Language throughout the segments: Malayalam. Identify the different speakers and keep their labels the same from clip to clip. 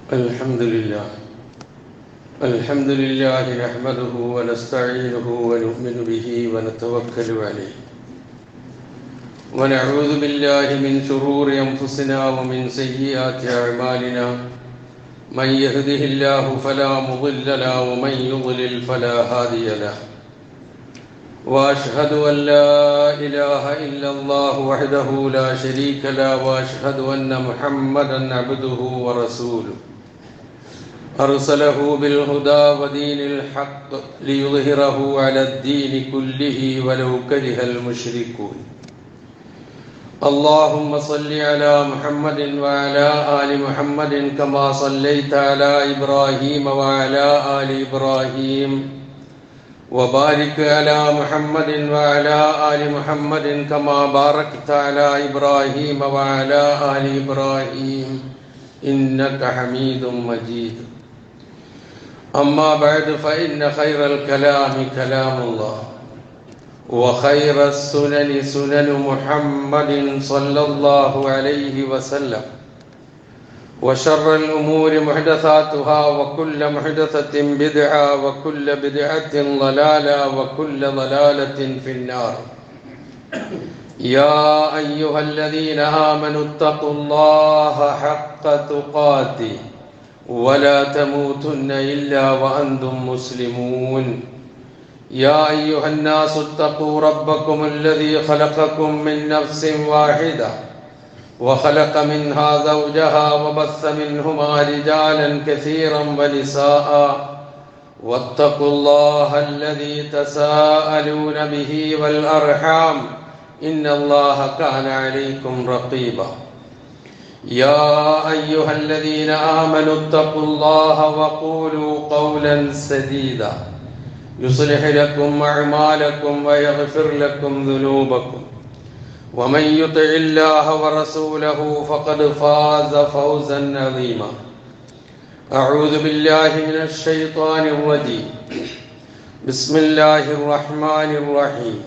Speaker 1: الحمد لله الحمد لله نحمده ونستعينه ونؤمن به ونتوكل عليه ونعوذ بالله من شرور أنفسنا ومن سيئات أعمالنا من يهده الله فلا مضل له ومن يضلل فلا هادي له واشهد ان لا اله الا الله وحده لا شريك له واشهد ان محمدا عبده ورسوله ارسله بالهدى ودين الحق ليظهره على الدين كله ولو كره المشركون اللهم صل على محمد وعلى ال محمد كما صليت على ابراهيم وعلى ال ابراهيم وبارك على محمد وعلى آل محمد كما باركت على إبراهيم وعلى آل إبراهيم إنك حميد مجيد أما بعد فإن خير الكلام كلام الله وخير السنن سنن محمد صلى الله عليه وسلم وشر الأمور محدثاتها وكل محدثة بدعة وكل بدعة ضلالة وكل ضلالة في النار يا أيها الذين آمنوا اتقوا الله حق تقاته ولا تموتن إلا وأنتم مسلمون يا أيها الناس اتقوا ربكم الذي خلقكم من نفس واحدة وخلق منها زوجها وبث منهما رجالا كثيرا ونساء واتقوا الله الذي تساءلون به والارحام ان الله كان عليكم رقيبا يا ايها الذين امنوا اتقوا الله وقولوا قولا سديدا يصلح لكم اعمالكم ويغفر لكم ذنوبكم ومن يطع الله ورسوله فقد فاز فوزا عظيما اعوذ بالله من الشيطان الرجيم بسم الله الرحمن الرحيم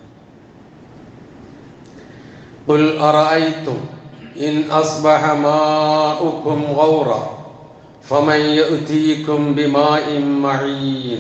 Speaker 1: قل ارايتم ان اصبح ماؤكم غورا فمن ياتيكم بماء معين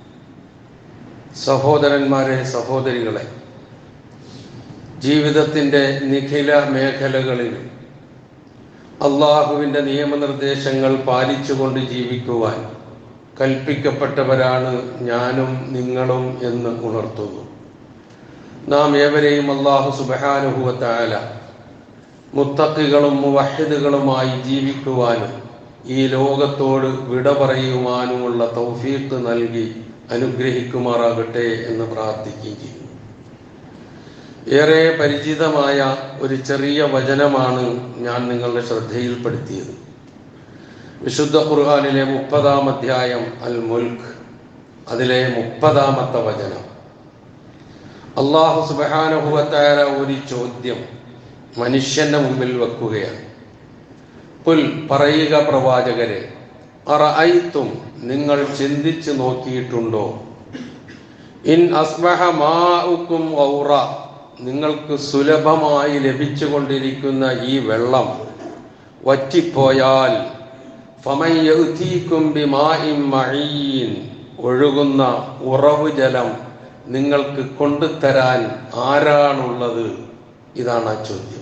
Speaker 1: സഹോദരന്മാരെ സഹോദരികളെ ജീവിതത്തിൻ്റെ നിഖില മേഖലകളിലും അള്ളാഹുവിൻ്റെ നിയമനിർദ്ദേശങ്ങൾ പാലിച്ചുകൊണ്ട് ജീവിക്കുവാൻ കൽപ്പിക്കപ്പെട്ടവരാണ് ഞാനും നിങ്ങളും എന്ന് ഉണർത്തുന്നു നാം ഏവരെയും അള്ളാഹു സുബഹാനുഭവത്തായ മുത്തക്കികളും മുവഹിദുകളുമായി ജീവിക്കുവാനും ഈ ലോകത്തോട് വിട പറയുവാനുമുള്ള തൗഫീഖ് നൽകി അനുഗ്രഹിക്കുമാറാകട്ടെ എന്ന് പ്രാർത്ഥിക്കുകയും ചെയ്യുന്നു ഏറെ പരിചിതമായ ഒരു ചെറിയ വചനമാണ് ഞാൻ നിങ്ങളുടെ ശ്രദ്ധയിൽപ്പെടുത്തിയത് വിശുദ്ധ ഖുർആാനിലെ മുപ്പതാം അധ്യായം അൽ മുൽഖ് അതിലെ മുപ്പതാമത്തെ വചനം അള്ളാഹു സുബാനുഭവത്തായ ഒരു ചോദ്യം മനുഷ്യന്റെ മുമ്പിൽ വെക്കുകയാണ് പുൽ പറയുക പ്രവാചകരെ അറഅയ്ത്തും നിങ്ങൾ ചിന്തിച്ചു നോക്കിയിട്ടുണ്ടോ ഇൻ അസ്ബഹ മാഉക്കും ഔറ നിങ്ങൾക്ക് സുലഭമായി ലഭിച്ചുകൊണ്ടിരിക്കുന്ന ഈ വെള്ളം വറ്റിപ്പോയാൽ ഒഴുകുന്ന ഉറവ് ജലം നിങ്ങൾക്ക് കൊണ്ടുതരാൻ ആരാണുള്ളത് ഇതാണ് ആ ചോദ്യം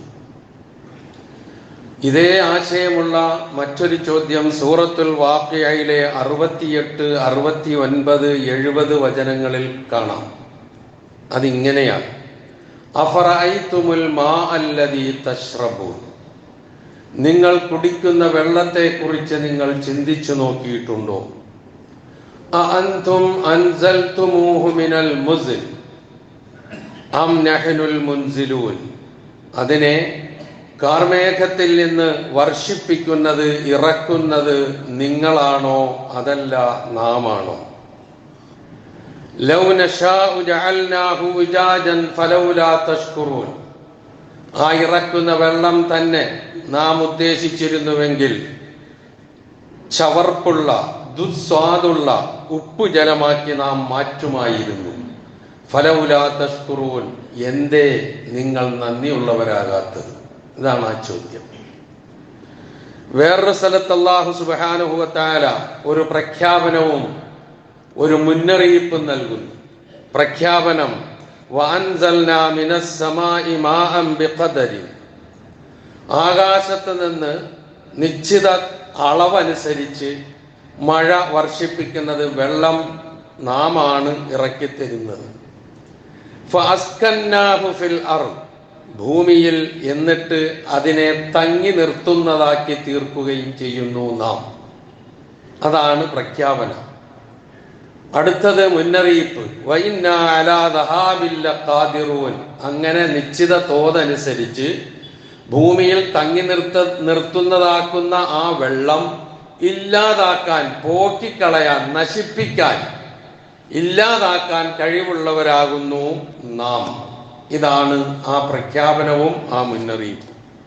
Speaker 1: ഇതേ ആശയമുള്ള മറ്റൊരു ചോദ്യം സൂറത്തുൽ വാക്യയിലെ അറുപത്തിയെട്ട് അറുപത്തി ഒൻപത് എഴുപത് വചനങ്ങളിൽ കാണാം അതിങ്ങനെയാണ് അഫറൈത്തുമുൽ മാ അല്ലതി തഷ്റബു നിങ്ങൾ കുടിക്കുന്ന വെള്ളത്തെക്കുറിച്ച് നിങ്ങൾ ചിന്തിച്ചു നോക്കിയിട്ടുണ്ടോ അഅൻതും അൻസൽതുമൂഹു മിനൽ മുസ്ൽ അം നഹ്നുൽ മുൻസിലൂൻ അതിനെ കാർമേഘത്തിൽ നിന്ന് വർഷിപ്പിക്കുന്നത് ഇറക്കുന്നത് നിങ്ങളാണോ അതല്ല നാമാണോ ലൗ നശാഉ ജഅൽനാഹു ഉജാജൻ ഫലൗലാ തഷ്കുറൂൻ ആ ഇറക്കുന്ന വെള്ളം തന്നെ നാം ഉദ്ദേശിച്ചിരുന്നുവെങ്കിൽ ചവർപ്പുള്ള ദുസ്വാദുള്ള ഉപ്പു ജലമാക്കി നാം മാറ്റുമായിരുന്നു ഫലൗലാ തഷ്കുറൂൻ എന്തേ നിങ്ങൾ നന്ദിയുള്ളവരാകാത്തത് ഇതാണ് ആ ചോദ്യം വേറൊരു സ്ഥലത്ത് അള്ളാഹു സുബാനുഭവത്താല ഒരു പ്രഖ്യാപനവും ഒരു മുന്നറിയിപ്പും നൽകുന്നു പ്രഖ്യാപനം "വഅൻസൽനാ മിനസ് സമാഇ മാഅൻ ബിഖദരിൻ." ആകാശത്ത് നിന്ന് നിശ്ചിത അളവനുസരിച്ച് മഴ വർഷിപ്പിക്കുന്നത് വെള്ളം നാമാണ് ഇറക്കിത്തരുന്നത് ഫഅസ്കന്നാഹു ഫിൽ അർദ്. ഭൂമിയിൽ എന്നിട്ട് അതിനെ തങ്ങി നിർത്തുന്നതാക്കി തീർക്കുകയും ചെയ്യുന്നു നാം അതാണ് പ്രഖ്യാപനം അടുത്തത് മുന്നറിയിപ്പ് വൈന്നാ അലാ ദഹാബില്ല ഖാദിറൂൻ. അങ്ങനെ നിശ്ചിത തോതനുസരിച്ച് ഭൂമിയിൽ തങ്ങി നിർത്ത നിർത്തുന്നതാക്കുന്ന ആ വെള്ളം ഇല്ലാതാക്കാൻ പോക്കിക്കളയാൻ നശിപ്പിക്കാൻ ഇല്ലാതാക്കാൻ കഴിവുള്ളവരാകുന്നു നാം ഇതാണ് ആ പ്രഖ്യാപനവും ആ മുന്നറിയിപ്പും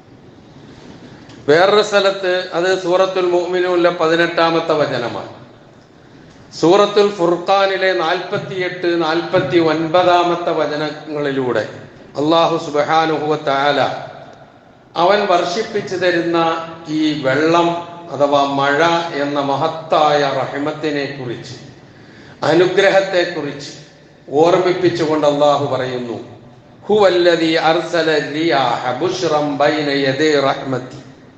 Speaker 1: വേറൊരു സ്ഥലത്ത് അത് സൂറത്തുൽ മുഅ്മിനൂനിലെ പതിനെട്ടാമത്തെ വചനമാണ് സൂറത്തുൽ ഫുർഖാനിലെ നാൽപ്പത്തിയെട്ട് നാൽപ്പത്തി ഒൻപതാമത്തെ വചനങ്ങളിലൂടെ അള്ളാഹു സുബാനുഹുവ താല അവൻ വർഷിപ്പിച്ചു തരുന്ന ഈ വെള്ളം അഥവാ മഴ എന്ന മഹത്തായ റഹിമത്തിനെ കുറിച്ച് അനുഗ്രഹത്തെ കുറിച്ച് ഓർമ്മിപ്പിച്ചുകൊണ്ട് അള്ളാഹു പറയുന്നു ഹുവല്ലദീ അർസല റിയാഹ ബുശ്റം ബൈന യദൈ റഹ്മത്തി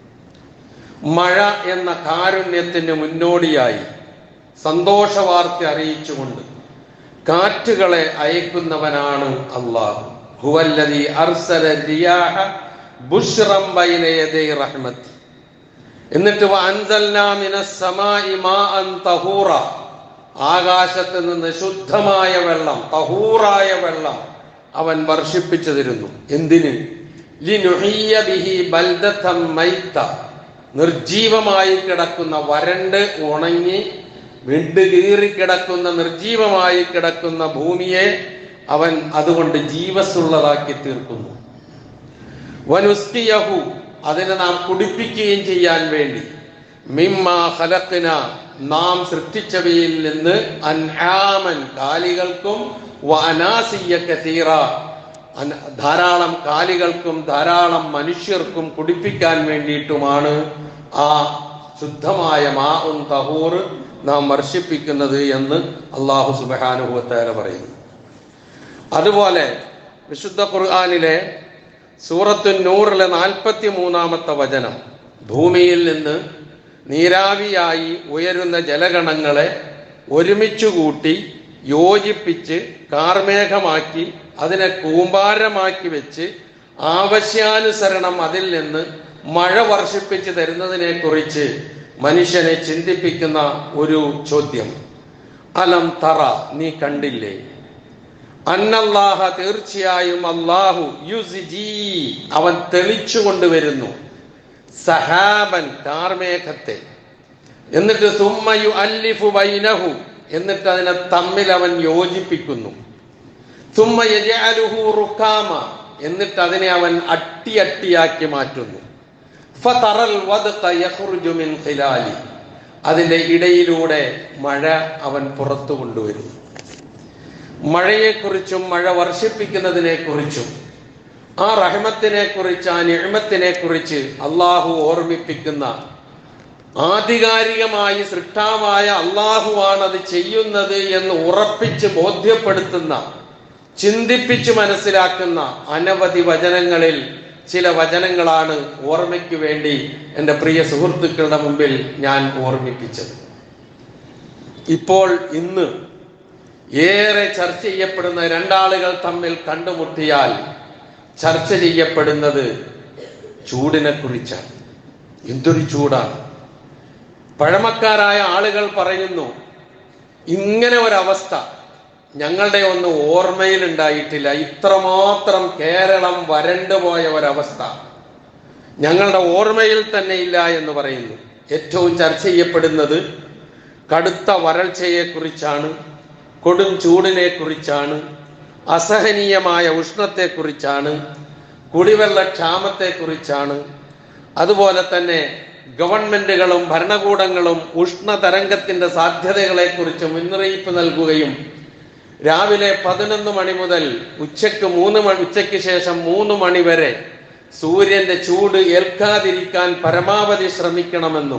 Speaker 1: മഴ എന്ന കാരുണ്യത്തിന് മുന്നോടിയായി സന്തോഷവാർത്ത അറിയിച്ചുകൊണ്ട് കാറ്റുകളെ അയക്കുന്നവനാണ് അള്ളാഹു ഹുവല്ലദീ അർസല റിയാഹ ബുശ്റം ബൈന യദൈ റഹ്മത്തി എന്നിട്ട് വഅൻസൽനാ മിനസ് സമാഇ മാഅൻ തഹൂറ ആകാശത്ത് നിന്ന് ശുദ്ധമായ വെള്ളം തഹൂറായ വെള്ളം അവൻ വർഷിപ്പിച്ചു തരുന്നു എന്തിന് ലിനുഹിയ ബിഹി ബൽദത്തം മൈത്ത നിർജീവമായി കിടക്കുന്ന വരണ്ട് ഉണങ്ങി വിണ്ടുകീറി കിടക്കുന്ന നിർജീവമായി കിടക്കുന്ന ഭൂമിയെ അവൻ അതുകൊണ്ട് ജീവസുള്ളതാക്കി തീർക്കുന്നു വനുസ്കിയഹു അതിനെ നാം കുടിപ്പിക്കുകയും ചെയ്യാൻ വേണ്ടി മിമ്മ ഖലഖ്ന നാം സൃഷ്ടിച്ചവയിൽ നിന്ന് അൻആമൻ കാലികൾക്കും വഅനാസിയ കതീറ അന- ധാരാളം കാലികൾക്കും ധാരാളം മനുഷ്യർക്കും കുടിപ്പിക്കാൻ വേണ്ടിയിട്ടുമാണ് ആ ശുദ്ധമായ മാ ഉൻ തഹൂർ നാം വർഷിപ്പിക്കുന്നത് എന്ന് അള്ളാഹു സുബാനുഭവത്തേറെ പറയുന്നു അതുപോലെ വിശുദ്ധ ഖുർആാനിലെ സൂറത്തു നൂറിലെ നാൽപ്പത്തി മൂന്നാമത്തെ വചനം ഭൂമിയിൽ നിന്ന് നീരാവിയായി ഉയരുന്ന ജലഗണങ്ങളെ ഒരുമിച്ചു കൂട്ടി യോജിപ്പിച്ച് കാർമേഘമാക്കി അതിനെ കൂമ്പാരമാക്കി വെച്ച് ആവശ്യാനുസരണം അതിൽ നിന്ന് മഴ വർഷിപ്പിച്ച് തരുന്നതിനെ കുറിച്ച് മനുഷ്യനെ ചിന്തിപ്പിക്കുന്ന ഒരു ചോദ്യം അലം തറ നീ കണ്ടില്ലേ അന്നല്ലാഹ തീർച്ചയായും അല്ലാഹു യുസിജി അവൻ തെളിച്ചു കൊണ്ടുവരുന്നു സഹാബൻ കാർമേഘത്തെ എന്നിട്ട് സുമ്മയു അല്ലിഫു ബൈനഹു എന്നിട്ട് അതിനെ തമ്മിൽ അവൻ യോജിപ്പിക്കുന്നു സുമ്മ യജഅലുഹു റുക്കാമ എന്നിട്ട് അതിനെ അവൻ അട്ടി അട്ടിയാക്കി മാറ്റുന്നു ഫതറൽ വദ്ഖ യഖ്റുജു മിൻ ഖിലാലി അതിന്റെ ഇടയിലൂടെ മഴ അവൻ പുറത്തു കൊണ്ടുവരുന്നു മഴയെക്കുറിച്ചും മഴ വർഷിപ്പിക്കുന്നതിനെ കുറിച്ചും ആ റഹ്മത്തിനെ കുറിച്ച് ആ നിഴമത്തിനെ കുറിച്ച് അള്ളാഹു ഓർമ്മിപ്പിക്കുന്ന ആധികാരികമായി സൃഷ്ടാവായ അള്ളാഹുവാണ് അത് ചെയ്യുന്നത് എന്ന് ഉറപ്പിച്ച് ബോധ്യപ്പെടുത്തുന്ന ചിന്തിപ്പിച്ച് മനസ്സിലാക്കുന്ന അനവധി വചനങ്ങളിൽ ചില വചനങ്ങളാണ് ഓർമ്മയ്ക്ക് വേണ്ടി എൻ്റെ പ്രിയ സുഹൃത്തുക്കളുടെ മുമ്പിൽ ഞാൻ ഓർമ്മിപ്പിച്ചത് ഇപ്പോൾ ഇന്ന് ഏറെ ചർച്ച ചെയ്യപ്പെടുന്ന രണ്ടാളുകൾ തമ്മിൽ കണ്ടുമുട്ടിയാൽ ചർച്ച ചെയ്യപ്പെടുന്നത് ചൂടിനെ കുറിച്ചാണ് എന്തൊരു ചൂടാണ് പഴമക്കാരായ ആളുകൾ പറയുന്നു ഇങ്ങനെ ഒരവസ്ഥ ഞങ്ങളുടെ ഒന്നും ഓർമ്മയിൽ ഉണ്ടായിട്ടില്ല ഇത്രമാത്രം കേരളം വരണ്ടുപോയ ഒരവസ്ഥ ഞങ്ങളുടെ ഓർമ്മയിൽ തന്നെ ഇല്ല എന്ന് പറയുന്നു ഏറ്റവും ചർച്ച ചെയ്യപ്പെടുന്നത് കടുത്ത വരൾച്ചയെക്കുറിച്ചാണ് കൊടും ചൂടിനെ കുറിച്ചാണ് അസഹനീയമായ ഉഷ്ണത്തെക്കുറിച്ചാണ് കുടിവെള്ള ക്ഷാമത്തെക്കുറിച്ചാണ് അതുപോലെ തന്നെ ഗവൺമെന്റുകളും ഭരണകൂടങ്ങളും ഉഷ്ണതരംഗത്തിന്റെ സാധ്യതകളെക്കുറിച്ച് മുന്നറിയിപ്പ് നൽകുകയും രാവിലെ പതിനൊന്ന് മണി മുതൽ ഉച്ചയ്ക്ക് മൂന്ന് മണി ഉച്ചയ്ക്ക് ശേഷം മൂന്ന് മണി വരെ സൂര്യന്റെ ചൂട് ഏൽക്കാതിരിക്കാൻ പരമാവധി ശ്രമിക്കണമെന്നും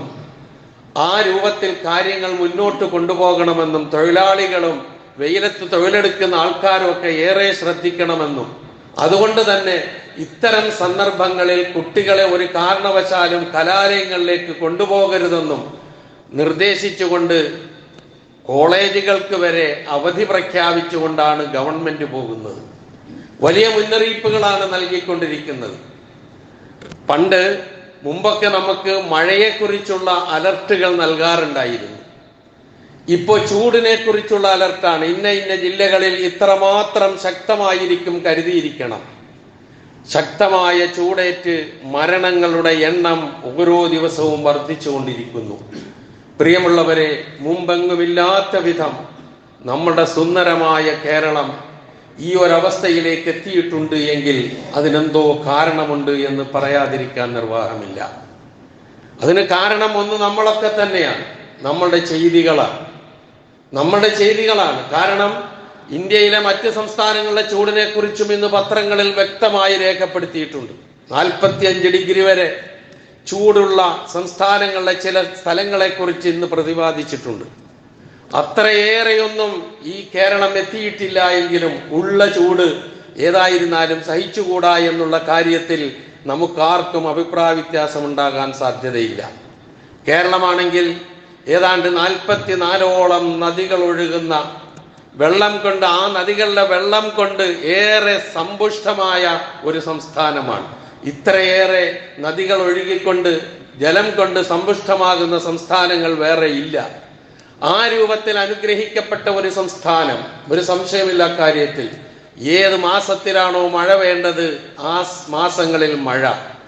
Speaker 1: ആ രൂപത്തിൽ കാര്യങ്ങൾ മുന്നോട്ട് കൊണ്ടുപോകണമെന്നും തൊഴിലാളികളും വെയിലത്ത് തൊഴിലെടുക്കുന്ന ആൾക്കാരും ഒക്കെ ഏറെ ശ്രദ്ധിക്കണമെന്നും അതുകൊണ്ട് തന്നെ ഇത്തരം സന്ദർഭങ്ങളിൽ കുട്ടികളെ ഒരു കാരണവശാലും കലാലയങ്ങളിലേക്ക് കൊണ്ടുപോകരുതെന്നും നിർദ്ദേശിച്ചുകൊണ്ട് കോളേജുകൾക്ക് വരെ അവധി പ്രഖ്യാപിച്ചുകൊണ്ടാണ് ഗവൺമെന്റ് പോകുന്നത് വലിയ മുന്നറിയിപ്പുകളാണ് നൽകിക്കൊണ്ടിരിക്കുന്നത് പണ്ട് മുമ്പൊക്കെ നമുക്ക് മഴയെക്കുറിച്ചുള്ള അലർട്ടുകൾ നൽകാറുണ്ടായിരുന്നു ഇപ്പോ ചൂടിനെ കുറിച്ചുള്ള അലർട്ടാണ് ഇന്ന ഇന്ന ജില്ലകളിൽ ഇത്രമാത്രം ശക്തമായിരിക്കും കരുതിയിരിക്കണം ശക്തമായ ചൂടേറ്റ് മരണങ്ങളുടെ എണ്ണം ഓരോ ദിവസവും വർദ്ധിച്ചുകൊണ്ടിരിക്കുന്നു പ്രിയമുള്ളവരെ മുമ്പെങ്ങുമില്ലാത്ത വിധം നമ്മുടെ സുന്ദരമായ കേരളം ഈ ഒരവസ്ഥയിലേക്ക് എത്തിയിട്ടുണ്ട് എങ്കിൽ അതിനെന്തോ കാരണമുണ്ട് എന്ന് പറയാതിരിക്കാൻ നിർവാഹമില്ല അതിന് കാരണം ഒന്ന് നമ്മളൊക്കെ തന്നെയാണ് നമ്മളുടെ ചെയ്തികളാണ് നമ്മളുടെ ചെയ്തികളാണ് കാരണം ഇന്ത്യയിലെ മറ്റ് സംസ്ഥാനങ്ങളിലെ ചൂടിനെ കുറിച്ചും ഇന്ന് പത്രങ്ങളിൽ വ്യക്തമായി രേഖപ്പെടുത്തിയിട്ടുണ്ട് നാൽപ്പത്തിയഞ്ച് ഡിഗ്രി വരെ ചൂടുള്ള സംസ്ഥാനങ്ങളിലെ ചില സ്ഥലങ്ങളെ കുറിച്ച് ഇന്ന് പ്രതിപാദിച്ചിട്ടുണ്ട് അത്രയേറെയൊന്നും ഈ കേരളം എത്തിയിട്ടില്ല എങ്കിലും ഉള്ള ചൂട് ഏതായിരുന്നാലും സഹിച്ചുകൂടാ എന്നുള്ള കാര്യത്തിൽ നമുക്കാർക്കും അഭിപ്രായ വ്യത്യാസം ഉണ്ടാകാൻ സാധ്യതയില്ല കേരളമാണെങ്കിൽ ഏതാണ്ട് നാൽപ്പത്തിനാലോളം നദികൾ ഒഴുകുന്ന വെള്ളം കൊണ്ട് ആ നദികളിലെ വെള്ളം കൊണ്ട് ഏറെ സമ്പുഷ്ടമായ ഒരു സംസ്ഥാനമാണ് ഇത്രയേറെ നദികൾ ഒഴുകിക്കൊണ്ട് ജലം കൊണ്ട് സമ്പുഷ്ടമാകുന്ന സംസ്ഥാനങ്ങൾ വേറെ ഇല്ല ആ രൂപത്തിൽ അനുഗ്രഹിക്കപ്പെട്ട ഒരു സംസ്ഥാനം ഒരു സംശയമില്ല കാര്യത്തിൽ ഏത് മാസത്തിലാണോ മഴ വേണ്ടത് ആ മാസങ്ങളിൽ മഴ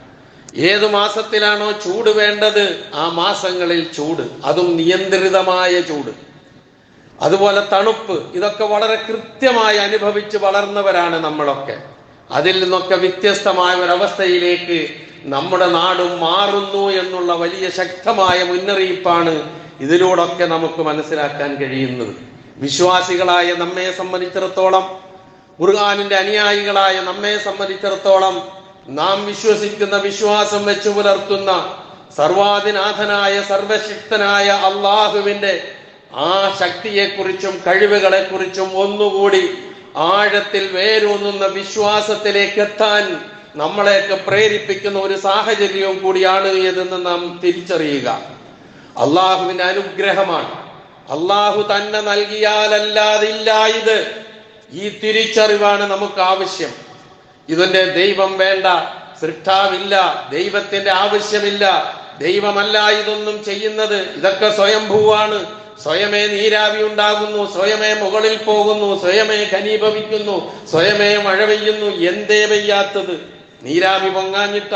Speaker 1: ഏത് മാസത്തിലാണോ ചൂട് വേണ്ടത് ആ മാസങ്ങളിൽ ചൂട് അതും നിയന്ത്രിതമായ ചൂട് അതുപോലെ തണുപ്പ് ഇതൊക്കെ വളരെ കൃത്യമായി അനുഭവിച്ച് വളർന്നവരാണ് നമ്മളൊക്കെ അതിൽ നിന്നൊക്കെ വ്യത്യസ്തമായ ഒരവസ്ഥയിലേക്ക് നമ്മുടെ നാടും മാറുന്നു എന്നുള്ള വലിയ ശക്തമായ മുന്നറിയിപ്പാണ് ഇതിലൂടൊക്കെ നമുക്ക് മനസ്സിലാക്കാൻ കഴിയുന്നത് വിശ്വാസികളായ നമ്മെ സംബന്ധിച്ചിടത്തോളം ഖുർആാനിന്റെ അനുയായികളായ നമ്മെ സംബന്ധിച്ചിടത്തോളം നാം വിശ്വസിക്കുന്ന വിശ്വാസം വെച്ചു പുലർത്തുന്ന സർവാധിനാഥനായ സർവശക്തനായ അള്ളാഹുവിന്റെ ആ ശക്തിയെക്കുറിച്ചും കഴിവുകളെക്കുറിച്ചും ഒന്നുകൂടി ആഴത്തിൽ വേരൂന്നുന്ന വിശ്വാസത്തിലേക്ക് എത്താൻ നമ്മളെയൊക്കെ പ്രേരിപ്പിക്കുന്ന ഒരു സാഹചര്യവും കൂടിയാണ് ഇതെന്ന് നാം തിരിച്ചറിയുക അള്ളാഹുവിന്റെ അനുഗ്രഹമാണ് അള്ളാഹു തന്നെ നൽകിയാലല്ലാതില്ല ഇത് ഈ തിരിച്ചറിവാണ് നമുക്ക് ആവശ്യം ഇതിന്റെ ദൈവം വേണ്ട സൃഷ്ടാവില്ല ദൈവത്തിന്റെ ആവശ്യമില്ല ദൈവമല്ല ഇതൊന്നും ചെയ്യുന്നത് ഇതൊക്കെ സ്വയംഭൂവാണ് സ്വയമേ നീരാവി ഉണ്ടാകുന്നു സ്വയമേ മുകളിൽ പോകുന്നു സ്വയമേ ഖനീഭവിക്കുന്നു സ്വയമേ മഴ പെയ്യുന്നു എന്തേ പെയ്യാത്തത് നീരാവി പൊങ്ങാഞ്ഞിട്ട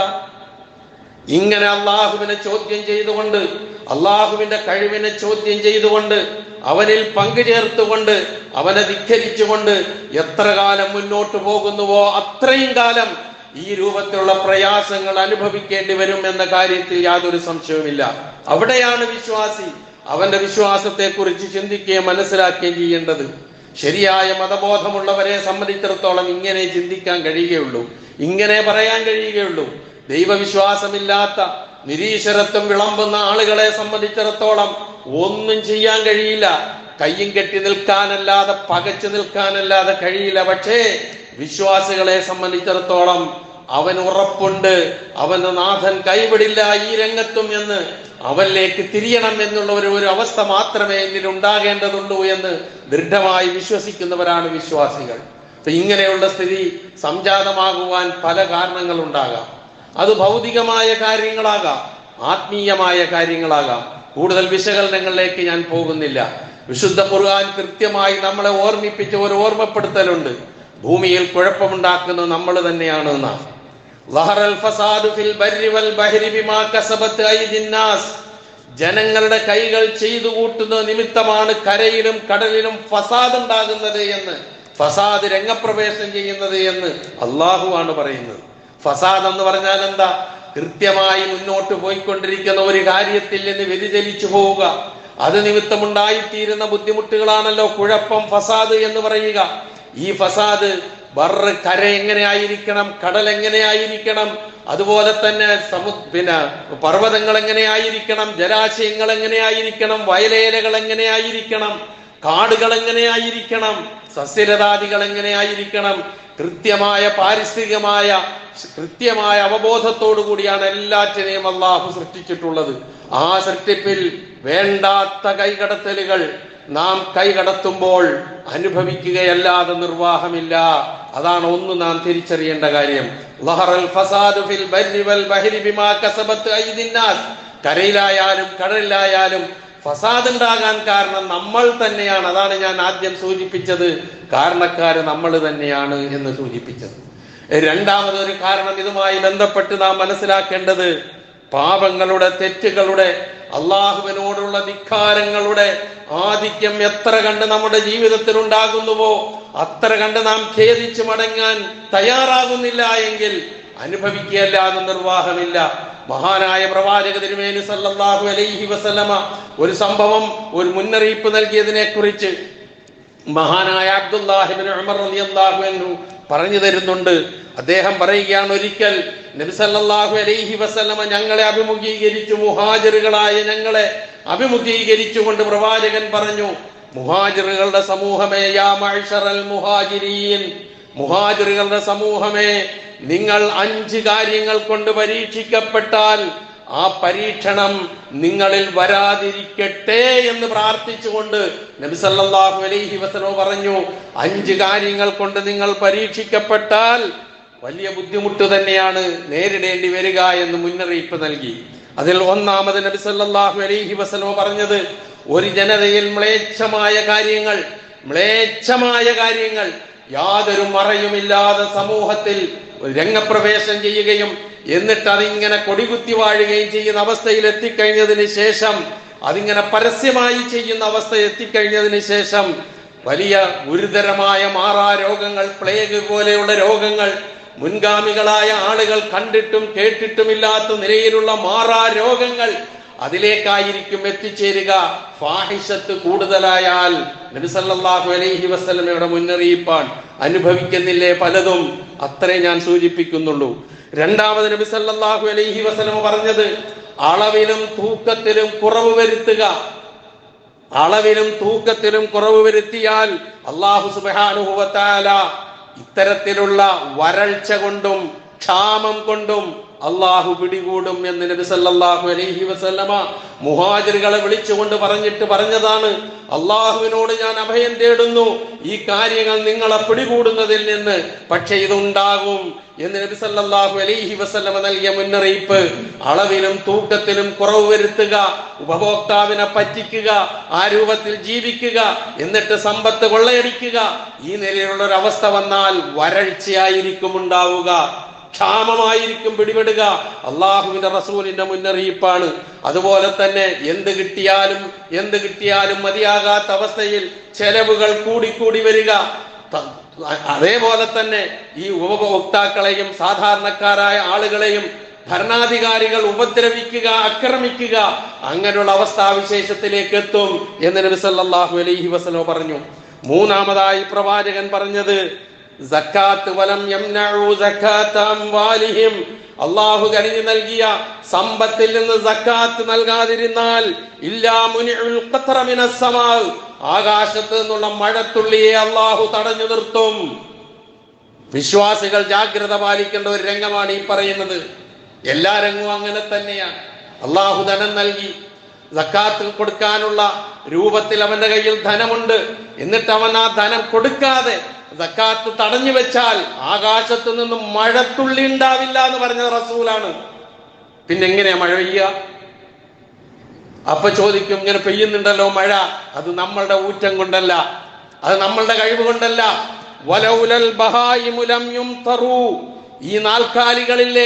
Speaker 1: ഇങ്ങനെ അള്ളാഹുവിനെ ചോദ്യം ചെയ്തുകൊണ്ട് അള്ളാഹുവിന്റെ കഴിവിനെ ചോദ്യം ചെയ്തുകൊണ്ട് അവനിൽ പങ്കുചേർത്തുകൊണ്ട് അവനെ ധിക്കരിച്ചുകൊണ്ട് എത്ര കാലം മുന്നോട്ട് പോകുന്നുവോ അത്രയും കാലം ഈ രൂപത്തിലുള്ള പ്രയാസങ്ങൾ അനുഭവിക്കേണ്ടി വരും എന്ന കാര്യത്തിൽ യാതൊരു സംശയവുമില്ല അവിടെയാണ് വിശ്വാസി അവന്റെ വിശ്വാസത്തെ കുറിച്ച് ചിന്തിക്കുകയും മനസ്സിലാക്കുകയും ചെയ്യേണ്ടത് ശരിയായ മതബോധമുള്ളവരെ സംബന്ധിച്ചിടത്തോളം ഇങ്ങനെ ചിന്തിക്കാൻ കഴിയുകയുള്ളൂ ഇങ്ങനെ പറയാൻ കഴിയുകയുള്ളൂ ദൈവവിശ്വാസമില്ലാത്ത നിരീശ്വരത്വം വിളമ്പുന്ന ആളുകളെ സംബന്ധിച്ചിടത്തോളം ഒന്നും ചെയ്യാൻ കഴിയില്ല കയ്യും കെട്ടി നിൽക്കാനല്ലാതെ പകച്ചു നിൽക്കാനല്ലാതെ കഴിയില്ല പക്ഷേ വിശ്വാസികളെ സംബന്ധിച്ചിടത്തോളം അവൻ ഉറപ്പുണ്ട് അവന്റെ നാഥൻ കൈവിടില്ല ഈ രംഗത്തും എന്ന് അവനിലേക്ക് തിരിയണം എന്നുള്ള ഒരു ഒരു അവസ്ഥ മാത്രമേ എന്നിൽ ഉണ്ടാകേണ്ടതുള്ളൂ എന്ന് ദൃഢമായി വിശ്വസിക്കുന്നവരാണ് വിശ്വാസികൾ അപ്പൊ ഇങ്ങനെയുള്ള സ്ഥിതി സംജാതമാകുവാൻ പല കാരണങ്ങളുണ്ടാകാം അത് ഭൗതികമായ കാര്യങ്ങളാകാം ആത്മീയമായ കാര്യങ്ങളാകാം കൂടുതൽ വിശകലനങ്ങളിലേക്ക് ഞാൻ പോകുന്നില്ല വിശുദ്ധ ഖുർആൻ കൃത്യമായി നമ്മളെ ഓർമ്മിപ്പിച്ച ഒരു ഓർമ്മപ്പെടുത്തലുണ്ട് ഭൂമിയിൽ കുഴപ്പമുണ്ടാക്കുന്നത് നമ്മൾ തന്നെയാണ് എന്നാണ് ലഹറൽ ഫസാദു ഫിൽ ബർരി വൽ ബഹരി ബിമാ കസബത്ത് ഐദിൻ നാസ് ജനങ്ങളുടെ കൈകൾ ചെയ്തു കൂട്ടുന്ന നിമിത്തമാണ് കരയിലും കടലിലും ഫസാദ് ഉണ്ടാകുന്നത് എന്ന് ഫസാദ് രംഗപ്രവേശം ചെയ്യുന്നത് എന്ന് അള്ളാഹുവാണ് പറയുന്നത് ഫസാദ് എന്ന് പറഞ്ഞാൽ എന്താ കൃത്യമായി മുന്നോട്ട് പോയിക്കൊണ്ടിരിക്കുന്ന ഒരു കാര്യത്തിൽ നിന്ന് വ്യതിചലിച്ചു പോവുക അത് നിമിത്തമുണ്ടായിത്തീരുന്ന ബുദ്ധിമുട്ടുകളാണല്ലോ കുഴപ്പം ഫസാദ് എന്ന് പറയുക ഈ ഫസാദ് ബറ് കര എങ്ങനെയായിരിക്കണം കടൽ എങ്ങനെയായിരിക്കണം അതുപോലെ തന്നെ സമു പിന്നെ പർവ്വതങ്ങൾ എങ്ങനെയായിരിക്കണം ജലാശയങ്ങൾ എങ്ങനെയായിരിക്കണം വയലേലകൾ എങ്ങനെയായിരിക്കണം കാടുകൾ എങ്ങനെയായിരിക്കണം സസ്യലതാദികൾ എങ്ങനെയായിരിക്കണം കൃത്യമായ പാരിസ്ഥിതികമായ കൃത്യമായ അവബോധത്തോടു കൂടിയാണ് എല്ലാറ്റിനെയും അള്ളാഹു സൃഷ്ടിച്ചിട്ടുള്ളത് ആ സൃഷ്ടിപ്പിൽ വേണ്ടാത്ത കൈകടത്തലുകൾ നാം കൈകടത്തുമ്പോൾ അനുഭവിക്കുകയല്ലാതെ നിർവാഹമില്ല അതാണ് ഒന്ന് നാം തിരിച്ചറിയേണ്ട കാര്യം ലഹറൽ ഫസാദു ഫിൽ ബർരി വൽ ബഹരി ബിമാ കസബത്ത് അയ്ദിൻ നാസ് കരയിലായാലും കടലിലായാലും ഫസാദ് ഉണ്ടാകാൻ കാരണം നമ്മൾ തന്നെയാണ് അതാണ് ഞാൻ ആദ്യം സൂചിപ്പിച്ചത് കാരണക്കാര് നമ്മൾ തന്നെയാണ് എന്ന് സൂചിപ്പിച്ചത് രണ്ടാമതൊരു കാരണം ഇതുമായി ബന്ധപ്പെട്ട് നാം മനസ്സിലാക്കേണ്ടത് പാപങ്ങളുടെ തെറ്റുകളുടെ അള്ളാഹുവിനോടുള്ള ധിക്കാരങ്ങളുടെ ആധിക്യം എത്ര കണ്ട് നമ്മുടെ ജീവിതത്തിൽ ഉണ്ടാകുന്നുവോ അത്ര കണ്ട് നാം ഖേദിച്ചു മടങ്ങാൻ തയ്യാറാകുന്നില്ല എങ്കിൽ അനുഭവിക്കുകയല്ലാതെ നിർവാഹമില്ല മഹാനായ പ്രവാചക തിരുമേനി സല്ലല്ലാഹു അലൈഹി വസല്ലമ ഒരു സംഭവം ഒരു മുന്നറിയിപ്പ് നൽകിയതിനെ കുറിച്ച് മഹാനായ അബ്ദുല്ലാഹിബിൻ ഉമർ റളിയല്ലാഹു അൻഹു പറഞ്ഞു തരുന്നുണ്ട് അദ്ദേഹം പറയുകയാണ് ഒരിക്കൽ നബി സല്ലല്ലാഹു അലൈഹി വസല്ലമ ഞങ്ങളെ അഭിമുഖീകരിച്ചു മുഹാജിറുകളായ ഞങ്ങളെ അഭിമുഖീകരിച്ചുകൊണ്ട് പ്രവാചകൻ പറഞ്ഞു മുഹാജിറുകളുടെ സമൂഹമേ യാ മഅ്ശറൽ മുഹാജിരീൻ മുഹാജിറുകളുടെ സമൂഹമേ നിങ്ങൾ അഞ്ച് കാര്യങ്ങൾ കൊണ്ട് പരീക്ഷിക്കപ്പെട്ടാൽ ആ പരീക്ഷണം നിങ്ങളിൽ വരാതിരിക്കട്ടെ എന്ന് പ്രാർത്ഥിച്ചുകൊണ്ട് നബി സല്ലല്ലാഹു അലൈഹി വസല്ലം പറഞ്ഞു അഞ്ച് കാര്യങ്ങൾ കൊണ്ട് നിങ്ങൾ പരീക്ഷിക്കപ്പെട്ടാൽ വലിയ ബുദ്ധിമുട്ട് തന്നെയാണ് നേരിടേണ്ടി വരിക എന്ന് മുന്നറിയിപ്പ് നൽകി അതിൽ ഒന്നാമത് നബി സല്ലല്ലാഹു അലൈഹി വസല്ലം പറഞ്ഞത് ഒരു ജനതയിൽ മ്ലേച്ഛമായ കാര്യങ്ങൾ മ്ലേച്ഛമായ കാര്യങ്ങൾ യാതൊരു മറയുമില്ലാതെ സമൂഹത്തിൽ രംഗപ്രവേശം ചെയ്യുകയും എന്നിട്ട് അതിങ്ങനെ കൊടികുത്തി വാഴുകയും ചെയ്യുന്ന അവസ്ഥയിൽ എത്തിക്കഴിഞ്ഞതിന് ശേഷം അതിങ്ങനെ പരസ്യമായി ചെയ്യുന്ന അവസ്ഥ എത്തിക്കഴിഞ്ഞതിന് ശേഷം വലിയ ഗുരുതരമായ മാറാ രോഗങ്ങൾ പ്ലേഗ് പോലെയുള്ള രോഗങ്ങൾ മുൻഗാമികളായ ആളുകൾ കണ്ടിട്ടും കേട്ടിട്ടുമില്ലാത്ത നിലയിലുള്ള മാറാ രോഗങ്ങൾ അതിലേക്കായിരിക്കും എത്തിച്ചേരുക ഫാഹിഷത്ത് കൂടുതലായാൽ നബി സല്ലല്ലാഹു അലൈഹി വസല്ലമയുടെ മുന്നറിയിപ്പാണ് അനുഭവിക്കുന്നില്ലേ പലതും അത്രേ ഞാൻ സൂചിപ്പിക്കുന്നുള്ളൂ രണ്ടാമത് നബി സല്ലല്ലാഹു അലൈഹി വസല്ലമ പറഞ്ഞത് അളവിലും തൂക്കത്തിലും കുറവ് വരുത്തുക അളവിലും തൂക്കത്തിലും കുറവ് വരുത്തിയാൽ അള്ളാഹു സുബ്ഹാനഹു വ തആല ഇത്തരത്തിലുള്ള വരൾച്ച കൊണ്ടും ക്ഷാമം കൊണ്ടും അള്ളാഹു പിടികൂടും എന്ന് നബി സല്ലല്ലാഹു അലൈഹി വസല്ലമ മുഹാജിറുകളെ വിളിച്ചുകൊണ്ട് പറഞ്ഞിട്ട് പറഞ്ഞതാണ് അള്ളാഹുവിനോട് ഞാൻ അഭയം തേടുന്നു ഈ കാര്യങ്ങൾ നിങ്ങളെ പിടികൂടുന്നതിൽ നിന്ന് പക്ഷെ ഇതുണ്ടാകും എന്ന് നബി സല്ലല്ലാഹു അലൈഹി വസല്ലമ നൽകിയ മുന്നറിയിപ്പ് അളവിലും തൂക്കത്തിലും കുറവ് വരുത്തുക ഉപഭോക്താവിനെ പറ്റിക്കുക ആ രൂപത്തിൽ ജീവിക്കുക എന്നിട്ട് സമ്പത്ത് കൊള്ളയടിക്കുക ഈ നിലയിലുള്ള ഒരു അവസ്ഥ വന്നാൽ വരൾച്ചയായിരിക്കും ഉണ്ടാവുക ക്ഷാമമായിരിക്കും പിടിപെടുക അള്ളാഹുവിന്റെ റസൂലിന്റെ മുന്നറിയിപ്പാണ് അതുപോലെ തന്നെ എന്ത് കിട്ടിയാലും എന്ത് കിട്ടിയാലും മതിയാകാത്ത അവസ്ഥയിൽ ചെലവുകൾ കൂടിക്കൂടി വരിക ത- അതേപോലെ തന്നെ ഈ ഉപഭോക്താക്കളെയും സാധാരണക്കാരായ ആളുകളെയും ഭരണാധികാരികൾ ഉപദ്രവിക്കുക ആക്രമിക്കുക അങ്ങനെയുള്ള അവസ്ഥാവിശേഷത്തിലേക്ക് എത്തും എന്ന് നബി സല്ലല്ലാഹു അലൈഹി വസല്ലം പറഞ്ഞു മൂന്നാമതായി പ്രവാചകൻ പറഞ്ഞത് സക്കാത്ത് വലം യംനഉ സക്കാത്ത അംവാലിഹിം അള്ളാഹു കനിഞ്ഞു നൽകിയ സമ്പത്തിൽ നിന്ന് സക്കാത്ത് നൽകാതിരുന്നാൽ ഇല്ലാ മുനിഉൽ ഖത്ര മിനസ് സമാ ആകാശത്ത് നിന്നുള്ള മഴത്തുള്ളിയെ അള്ളാഹു തടഞ്ഞു നിർത്തും വിശ്വാസികൾ ജാഗ്രത പാലിക്കേണ്ട ഒരു രംഗമാണ് ഈ പറയുന്നത് എല്ലാ രംഗവും അങ്ങനെ തന്നെയാണ് അള്ളാഹു ധനം നൽകി സക്കാത്ത് കൊടുക്കാനുള്ള രൂപത്തിൽ അവന്റെ കയ്യിൽ ധനമുണ്ട് എന്നിട്ട് അവൻ ആ ധനം കൊടുക്കാതെ സക്കാത്ത് തടഞ്ഞു വെച്ചാൽ ആകാശത്ത് നിന്നും മഴത്തുള്ളി ഉണ്ടാവില്ല എന്ന് പറഞ്ഞ റസൂലാണ് പിന്നെ എങ്ങനെയാ മഴ പെയ്യുക അപ്പൊ ചോദിക്കും ഇങ്ങനെ പെയ്യുന്നുണ്ടല്ലോ മഴ അത് നമ്മളുടെ ഊറ്റം കൊണ്ടല്ല അത് നമ്മളുടെ കഴിവ് കൊണ്ടല്ല വലൗലൽ ബഹായിമു ലം യുംതറു. ഈ നാൽക്കാലികളിലെ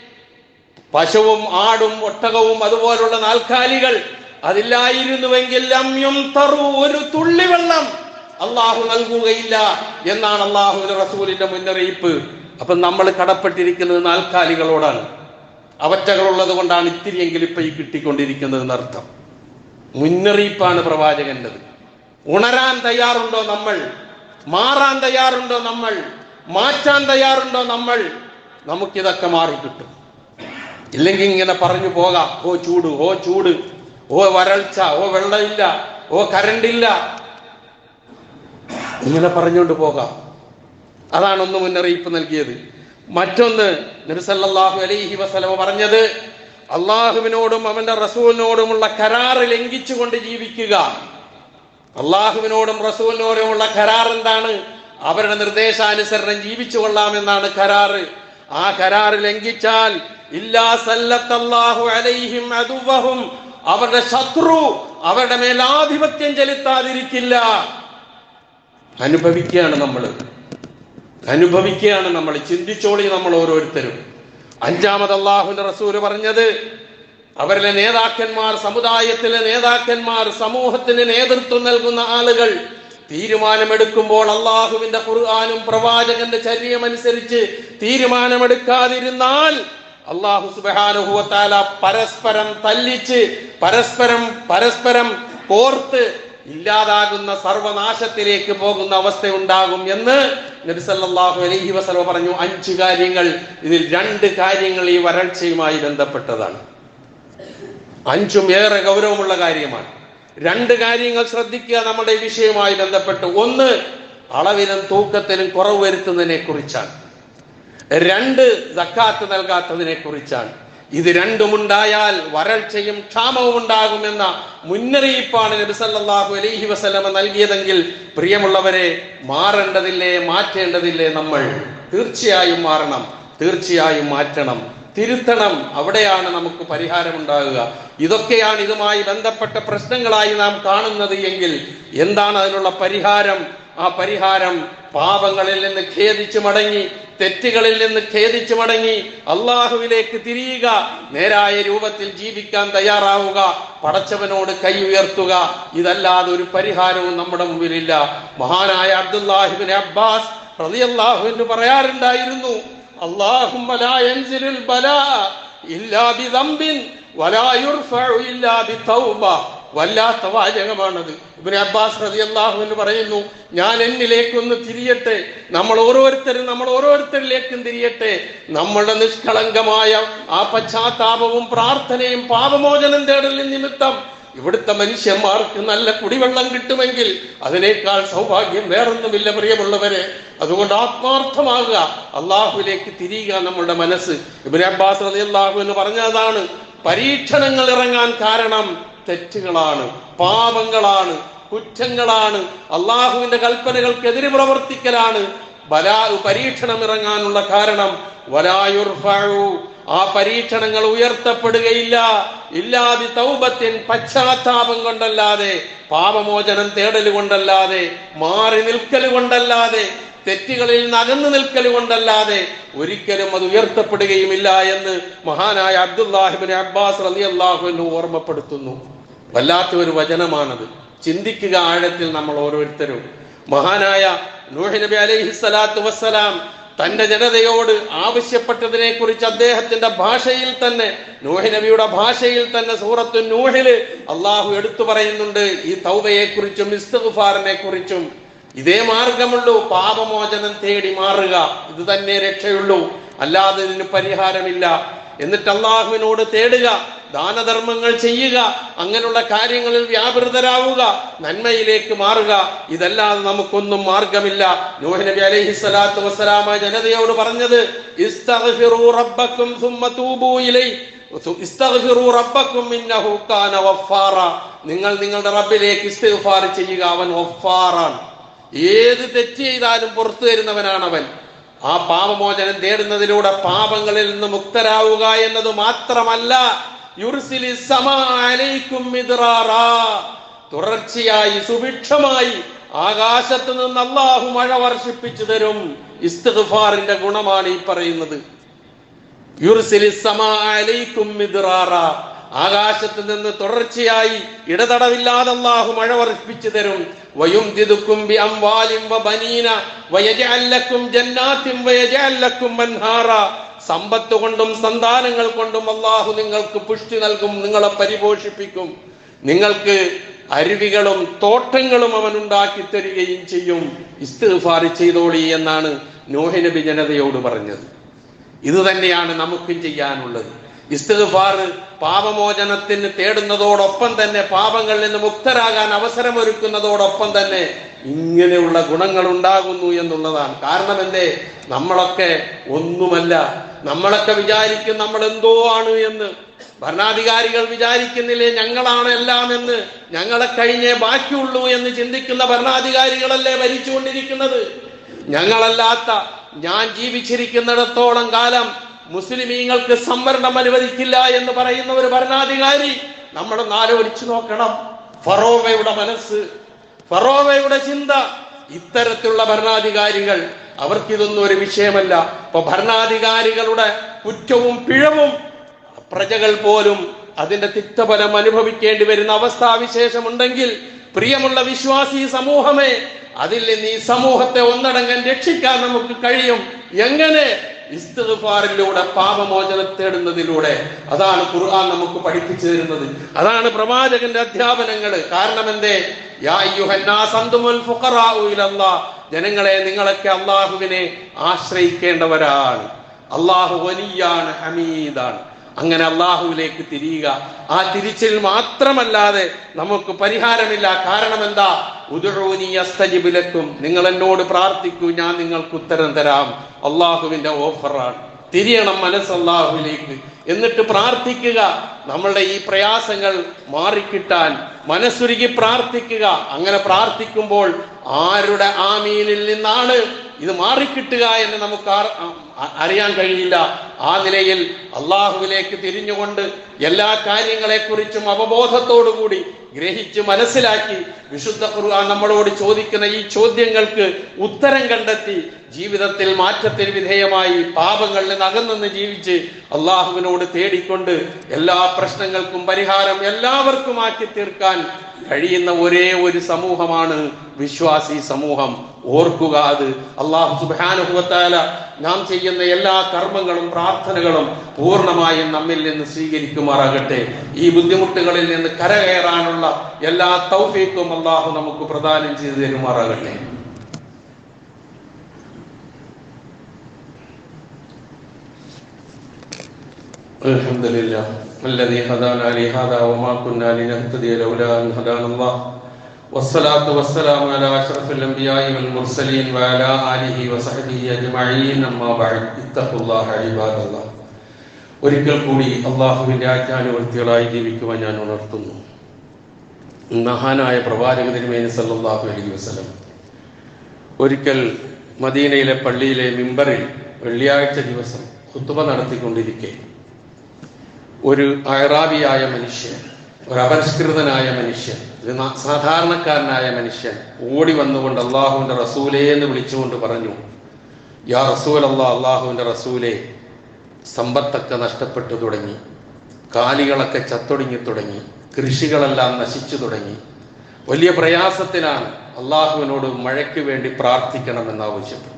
Speaker 1: പശുവും ആടും ഒട്ടകവും അതുപോലുള്ള നാൽക്കാലികൾ അതില്ലായിരുന്നുവെങ്കിൽ ലം യുംതറു. ഒരു തുള്ളി വെള്ളം അള്ളാഹു നൽകുകയില്ല എന്നാണ് അള്ളാഹുവിന്റെ റസൂലിന്റെ മുന്നറിയിപ്പ് അപ്പൊ നമ്മൾ കടപ്പെട്ടിരിക്കുന്നത് നാൽക്കാലികളോടാണ് അവറ്റകളുള്ളത് കൊണ്ടാണ് ഇത്തിരിയെങ്കിലും ഇപ്പൊ ഈ കിട്ടിക്കൊണ്ടിരിക്കുന്നത് എന്നർത്ഥം മുന്നറിയിപ്പാണ് പ്രവാചകന്റെത് ഉണരാൻ തയ്യാറുണ്ടോ നമ്മൾ മാറാൻ തയ്യാറുണ്ടോ നമ്മൾ മാറ്റാൻ തയ്യാറുണ്ടോ നമ്മൾ നമുക്കിതൊക്കെ മാറിക്കിട്ടും ഇല്ലെങ്കിൽ ഇങ്ങനെ പറഞ്ഞു പോകാം ഓ ചൂട് ഓ ചൂട് ഓ വരൾച്ച ഓ വെള്ളമില്ല ഓ കരണ്ടില്ല ഇങ്ങനെ പറഞ്ഞുകൊണ്ട് പോകാം അതാണ് ഒന്ന് മുന്നറിയിപ്പ് നൽകിയത് മറ്റൊന്ന് നബിസല്ലാഹു അലൈഹി വസലമ പറഞ്ഞത് അള്ളാഹുവിനോടും അവന്റെ റസൂലിനോടുമുള്ള കരാറ് ലംഘിച്ചുകൊണ്ട് ജീവിക്കുക അള്ളാഹുവിനോടും റസൂലിനോടുമുള്ള കരാർ എന്താണ് അവരുടെ നിർദ്ദേശാനുസരണം ജീവിച്ചു കൊള്ളാമെന്നാണ് കരാറ് ആ കരാറ് ലംഘിച്ചാൽ ഇല്ലാ സല്ലത്തല്ലാഹു അലൈഹിം അദുവഹും അവരുടെ ശത്രു അവരുടെ മേൽ ആധിപത്യം ചെലുത്താതിരിക്കില്ല അനുഭവിക്കുകയാണ് നമ്മൾ അനുഭവിക്കുകയാണ് നമ്മൾ ചിന്തിച്ചോളി നമ്മൾ ഓരോരുത്തരും അഞ്ചാമത് അള്ളാഹുവിന്റെ റസൂല് പറഞ്ഞത് അവരിലെ നേതാക്കന്മാർ സമുദായത്തിലെ നേതാക്കന്മാർ സമൂഹത്തിന് നേതൃത്വം നൽകുന്ന ആളുകൾ തീരുമാനമെടുക്കുമ്പോൾ അള്ളാഹുവിന്റെ ഖുർആാനും പ്രവാചകന്റെ ചര്യമനുസരിച്ച് തീരുമാനമെടുക്കാതിരുന്നാൽ അള്ളാഹു സുബാനുഭവത്താല പരസ്പരം തല്ലിച്ച് പരസ്പരം പരസ്പരം കോർത്ത് ഇല്ലാതാകുന്ന സർവനാശത്തിലേക്ക് പോകുന്ന അവസ്ഥ ഉണ്ടാകും എന്ന് നബി സല്ലല്ലാഹു അലൈഹി വസല്ലം പറഞ്ഞു അഞ്ച് കാര്യങ്ങൾ ഇതിൽ രണ്ട് കാര്യങ്ങൾ ഈ വരൾച്ചയുമായി ബന്ധപ്പെട്ടതാണ് അഞ്ചും ഏറെ ഗൗരവമുള്ള കാര്യമാണ് രണ്ട് കാര്യങ്ങൾ ശ്രദ്ധിക്കുക നമ്മുടെ ഈ വിഷയവുമായി ബന്ധപ്പെട്ട് ഒന്ന് അളവിലും തൂക്കത്തിലും കുറവ് വരുത്തുന്നതിനെ കുറിച്ചാണ് രണ്ട് സക്കാത്ത് നൽകാത്തതിനെ കുറിച്ചാണ് ഇത് രണ്ടുമുണ്ടായാൽ വരൾച്ചയും ക്ഷാമവും ഉണ്ടാകുമെന്ന മുന്നറിയിപ്പാണ് നബി സല്ലല്ലാഹു അലൈഹി വസല്ലമ നൽകിയതെങ്കിൽ പ്രിയമുള്ളവരെ മാറേണ്ടതില്ലേ മാറ്റേണ്ടതില്ലേ നമ്മൾ തീർച്ചയായും മാറണം തീർച്ചയായും മാറ്റണം തിരുത്തണം അവിടെയാണ് നമുക്ക് പരിഹാരമുണ്ടാകുക ഇതൊക്കെയാണ് ഇതുമായി ബന്ധപ്പെട്ട പ്രശ്നങ്ങളായി നാം കാണുന്നത് എങ്കിൽ എന്താണ് അതിനുള്ള പരിഹാരം ആ പരിഹാരം പാപങ്ങളിൽ നിന്ന് ഖേദിച്ചു മടങ്ങി തെറ്റുകളിൽ നിന്ന് ഖേദിച്ചു മടങ്ങി അള്ളാഹുവിലേക്ക് തിരിയുക നേരായ രൂപത്തിൽ ജീവിക്കാൻ തയ്യാറാവുക പടച്ചവനോട് കൈ ഉയർത്തുക ഇതല്ലാതെ ഒരു പരിഹാരവും നമ്മുടെ മുമ്പിലില്ല മഹാനായ അബ്ദുല്ലാഹിബിൻ അബ്ബാസ് റളിയല്ലാഹു എന്ന് പറയാറുണ്ടായിരുന്നു اللهم لا ينزل البلاء إلا بذنب ولا يرفع إلا بتوبة വല്ലാത്ത വാചകമാണത് ഇബ്നു അബ്ബാസ് റളിയല്ലാഹു എന്ന് പറയുന്നു ഞാൻ എന്നിലേക്കൊന്ന് തിരിയട്ടെ നമ്മൾ ഓരോരുത്തരും നമ്മൾ ഓരോരുത്തരിലേക്കും തിരിയട്ടെ നമ്മളുടെ നിഷ്കളങ്കമായ ആ പശ്ചാത്താപവും പ്രാർത്ഥനയും പാപമോചനം തേടലും നിമിത്തം ഇവിടുത്തെ മനുഷ്യന്മാർക്ക് നല്ല കുടിവെള്ളം കിട്ടുമെങ്കിൽ അതിനേക്കാൾ സൗഭാഗ്യം വേറൊന്നുമില്ല പ്രിയമുള്ളവരെ അതുകൊണ്ട് ആത്മാർത്ഥമാകുക അള്ളാഹുവിലേക്ക് തിരിയുക നമ്മളുടെ മനസ്സ് ഇബ്നു അബ്ബാസ് റളിയല്ലാഹു എന്ന് പറഞ്ഞതാണ് പരീക്ഷണങ്ങൾ ഇറങ്ങാൻ കാരണം തെറ്റുകളാണ് പാപങ്ങളാണ് കുറ്റങ്ങളാണ് അള്ളാഹുവിന്റെ കൽപ്പനകൾക്കെതിരെ പ്രവർത്തിക്കലാണ് ബലാ പരീക്ഷണം ഇറങ്ങാനുള്ള കാരണം വലായുർഫഉ ആ പരീക്ഷണങ്ങൾ ഉയർത്തപ്പെടുകയില്ല ഇല്ലാതെ തൗബത്തിൻ പശ്ചാത്താപം കൊണ്ടല്ലാതെ പാപമോചനം തേടൽ കൊണ്ടല്ലാതെ മാറി നിൽക്കൽ കൊണ്ടല്ലാതെ തെറ്റുകളിൽ നിന്ന് അകന്നു നിൽക്കൽ കൊണ്ടല്ലാതെ ഒരിക്കലും അത് ഉയർത്തപ്പെടുകയുമില്ല എന്ന് മഹാനായ അബ്ദുല്ലാഹിബിൻ അബ്ബാസ് റലി അള്ളാഹുവിന് ഓർമ്മപ്പെടുത്തുന്നു വല്ലാത്ത ഒരു വചനമാണത് ചിന്തിക്കുക ആഴത്തിൽ നമ്മൾ ഓരോരുത്തരും മഹാനായ നൂഹ് നബി അലൈഹി സ്വലാത്തു വസ്സലാം തന്റെ ജനതയോട് ആവശ്യപ്പെട്ടതിനെ കുറിച്ച് അദ്ദേഹത്തിന്റെ ഭാഷയിൽ തന്നെ നൂഹ് നബിയുടെ ഭാഷയിൽ തന്നെ സൂറത്തു നൂഹില് അള്ളാഹു എടുത്തു പറയുന്നുണ്ട് ഈ തൗബയെ കുറിച്ചും ഇസ്തുഫാറിനെ കുറിച്ചും ഇതേ മാർഗമുള്ളൂ പാപമോചനം തേടി മാറുക ഇത് തന്നെ രക്ഷയുള്ളൂ അല്ലാതെ ഇതിന് പരിഹാരമില്ല എന്നിട്ട് അള്ളാഹുവിനോട് തേടുക ദാനധർമ്മങ്ങൾ ചെയ്യുക അങ്ങനെയുള്ള കാര്യങ്ങളിൽ വ്യാപൃതരാവുക നന്മയിലേക്ക് മാറുക ഇതല്ലാതെ നമുക്കൊന്നും മാർഗമില്ല നൂഹ് നബി അലൈഹി സ്വലാത്തു വസ്സലാമ ജനതയോട് പറഞ്ഞത് ഇസ്തഗ്ഫിറൂ റബ്ബക്കും സുമ്മ തൂബൂ ഇലൈ ഇസ്തഗ്ഫിറൂ റബ്ബക്കും ഇന്നഹു കാന വഫാറ നിങ്ങൾ നിങ്ങളുടെ റബ്ബിലേക്ക് ഇസ്തിഗ്ഫാർ ചെയ്യുക അവൻ വഫാറാണ് ഏത് തെറ്റ് ചെയ്താലും പുറത്തു തരുന്നവനാണ് അവൻ ആ പാപമോചനം തേടുന്നതിലൂടെ പാപങ്ങളിൽ നിന്ന് മുക്തരാവുക എന്നത് മാത്രമല്ല യുർസിലി സമാ അലൈക്കും മിദ്റാറാ. തുടർച്ചയായി സുഭിക്ഷമായി ആകാശത്ത് നിന്ന് അള്ളാഹു മഴ വർഷിപ്പിച്ചു തരും ഇസ്തിഗ്ഫാറിന്റെ ഗുണമാണ് ഈ പറയുന്നത് യുർസിലി സമാ അലൈക്കും മിദ്റാറാ. ആകാശത്ത് നിന്ന് തുടർച്ചയായി ഇടതടവില്ലാതെ അള്ളാഹു മഴ വർഷിപ്പിച്ചു തരും വയുംദിദുക്കും ബി അംവാലിൻ വബനീന വയജഅൽ ലക്കും ജന്നാത്തിൻ വയജഅൽ ലക്കും അൻഹാറ സമ്പത്ത് കൊണ്ടും സന്താനങ്ങൾ കൊണ്ടും അള്ളാഹു നിങ്ങൾക്ക് പുഷ്ടി നൽകും നിങ്ങളെ പരിപോഷിപ്പിക്കും നിങ്ങൾക്ക് അരുവികളും തോട്ടങ്ങളും അവൻ ഉണ്ടാക്കി തരികയും ചെയ്യും ഇസ്തിഗ്ഫാർ ചെയ്തോളി എന്നാണ് നോഹി നബി ജനതയോട് പറഞ്ഞത് ഇത് തന്നെയാണ് നമുക്കും ചെയ്യാനുള്ളത് ഇസ്തിഗ്ഫാർ പാപമോചനത്തിന് തേടുന്നതോടൊപ്പം തന്നെ പാപങ്ങളിൽ നിന്ന് മുക്തരാകാൻ അവസരമൊരുക്കുന്നതോടൊപ്പം തന്നെ ഇങ്ങനെയുള്ള ഗുണങ്ങൾ ഉണ്ടാകുന്നു എന്നുള്ളതാണ് കാരണം എന്തേ നമ്മളൊക്കെ ഒന്നുമല്ല നമ്മളൊക്കെ വിചാരിക്കും നമ്മൾ എന്തോ ആണ് എന്ന് ഭരണാധികാരികൾ വിചാരിക്കുന്നില്ലേ ഞങ്ങളാണ് എല്ലാം എന്ന് ഞങ്ങളെ കഴിഞ്ഞേ ബാക്കിയുള്ളൂ എന്ന് ചിന്തിക്കുന്ന ഭരണാധികാരികളല്ലേ ഭരിച്ചുകൊണ്ടിരിക്കുന്നത് ഞങ്ങളല്ലാത്ത ഞാൻ ജീവിച്ചിരിക്കുന്നിടത്തോളം കാലം മുസ്ലിമീങ്ങൾക്ക് സംവരണം അനുവദിക്കില്ല എന്ന് പറയുന്ന ഒരു ഭരണാധികാരി നമ്മളൊന്ന് ആലോചിച്ചു നോക്കണം ഫറോവയുടെ മനസ്സ് ഫറോവയുടെ ചിന്ത ഇത്തരത്തിലുള്ള ഭരണാധികാരികൾ അവർക്കിതൊന്നും ഒരു വിഷയമല്ല ഇപ്പൊ ഭരണാധികാരികളുടെ കുറ്റവും പിഴവും പ്രജകൾ പോലും അതിന്റെ തിക്തഫലം അനുഭവിക്കേണ്ടി വരുന്ന അവസ്ഥാവിശേഷമുണ്ടെങ്കിൽ പ്രിയമുള്ള വിശ്വാസി സമൂഹമേ അതിൽ നിന്ന് ഈ സമൂഹത്തെ ഒന്നടങ്കം രക്ഷിക്കാൻ നമുക്ക് കഴിയും എങ്ങനെ ഇസ്തിഗ്ഫാറിലൂടെ പാപമോചനം തേടുന്നതിലൂടെ അതാണ് ഖുർആൻ നമുക്ക് പഠിപ്പിച്ചു തരുന്നത് അതാണ് പ്രവാചകന്റെ അധ്യാപനങ്ങൾ കാരണം എന്തേ യാ അയ്യുഹന്നാസ് അന്തുമുൽ ഫുഖറാഉ ഇലല്ലാഹ് ജനങ്ങളെ നിങ്ങളൊക്കെ അള്ളാഹുവിനെ ആശ്രയിക്കേണ്ടവരാണ് അള്ളാഹു വലിയാണ് ഹമീദാണ് അങ്ങനെ അള്ളാഹുവിലേക്ക് തിരിയുക ആ തിരിച്ചിൽ മാത്രമല്ലാതെ നമുക്ക് പരിഹാരമില്ല കാരണം എന്താ ഉദുഴൂനി അസ്തജിബിലക്കും നിങ്ങൾ എന്നോട് പ്രാർത്ഥിക്കൂ ഞാൻ നിങ്ങൾക്ക് ഉത്തരം തരാം അള്ളാഹുവിന്റെ ഓഫറാണ് തിരിയണം മനസ്സ് അള്ളാഹുവിലേക്ക് എന്നിട്ട് പ്രാർത്ഥിക്കുക നമ്മളുടെ ഈ പ്രയാസങ്ങൾ മാറിക്കിട്ടാൻ മനസ്സുരുകി പ്രാർത്ഥിക്കുക അങ്ങനെ പ്രാർത്ഥിക്കുമ്പോൾ ആരുടെ ആമീനിൽ നിന്നാണ് ഇത് മാറിക്കിട്ടുക എന്ന് നമുക്ക് ആർ- അ- അറിയാൻ കഴിയില്ല ആ നിലയിൽ അള്ളാഹുവിലേക്ക് തിരിഞ്ഞുകൊണ്ട് എല്ലാ കാര്യങ്ങളെക്കുറിച്ചും അവബോധത്തോടുകൂടി ഗ്രഹിച്ച് മനസ്സിലാക്കി വിശുദ്ധ ഖുർആൻ നമ്മളോട് ചോദിക്കുന്ന ഈ ചോദ്യങ്ങൾക്ക് ഉത്തരം കണ്ടെത്തി ജീവിതത്തിൽ മാറ്റത്തിന് വിധേയമായി പാപങ്ങളിൽ നിന്ന് അകന്നു ജീവിച്ച് അള്ളാഹുവിനോട് തേടിക്കൊണ്ട് എല്ലാ പ്രശ്നങ്ങൾക്കും പരിഹാരം എല്ലാവർക്കും ആക്കി തീർക്കാൻ കഴിയുന്ന ഒരേ ഒരു സമൂഹമാണ് വിശ്വാസി സമൂഹം ഓർക്കുക അത് അള്ളാഹു സുബാനുഭവത്താല നാം ചെയ്യുന്ന എല്ലാ കർമ്മങ്ങളും പ്രാർത്ഥനകളും പൂർണ്ണമായും നമ്മിൽ നിന്ന് സ്വീകരിക്കുമാറാകട്ടെ ഈ ബുദ്ധിമുട്ടുകളിൽ നിന്ന് കരകയറാനുള്ള എല്ലാ തൗഫീക്കും അള്ളാഹു നമുക്ക് പ്രദാനം ചെയ്തു തരുമാറാകട്ടെ الحمد لله الذي هدانا لهذا وما كنا لنهتدي لولا ان هدانا الله والصلاة والسلام على أشرف الأنبياء والمرسلين وعلى آله وصحبه أجمعين أما بعد اتقوا الله عباد الله ഒരിക്കൽ കൂടി അള്ളാഹുവിൻ്റെ ആജ്ഞാനുവർത്തികളായി ജീവിക്കുവാൻ ഞാൻ ഉണർത്തുന്നു മഹാനായ പ്രവാചക തിരുമേനി സല്ലല്ലാഹു അലൈഹി വസല്ലം ഒരിക്കൽ മദീനയിലെ പള്ളിയിലെ മിമ്പറിൽ വെള്ളിയാഴ്ച ദിവസം കുത്തുബ നടത്തിക്കൊണ്ടിരിക്കെ ഒരു അയറാബിയായ മനുഷ്യൻ ഒരു അപരിഷ്കൃതനായ മനുഷ്യൻ ഒരു ന- സാധാരണക്കാരനായ മനുഷ്യൻ ഓടി വന്നുകൊണ്ട് അള്ളാഹുവിന്റെ റസൂലേ എന്ന് വിളിച്ചുകൊണ്ട് പറഞ്ഞു യാ റസൂൽ അള്ളാഹ് അള്ളാഹുവിന്റെ റസൂലേ സമ്പത്തൊക്കെ നഷ്ടപ്പെട്ടു തുടങ്ങി കാലികളൊക്കെ ചത്തൊടുങ്ങി തുടങ്ങി കൃഷികളെല്ലാം നശിച്ചു തുടങ്ങി വലിയ പ്രയാസത്തിനാണ് അള്ളാഹുവിനോട് മഴയ്ക്ക് വേണ്ടി പ്രാർത്ഥിക്കണമെന്ന് ആവശ്യപ്പെട്ടു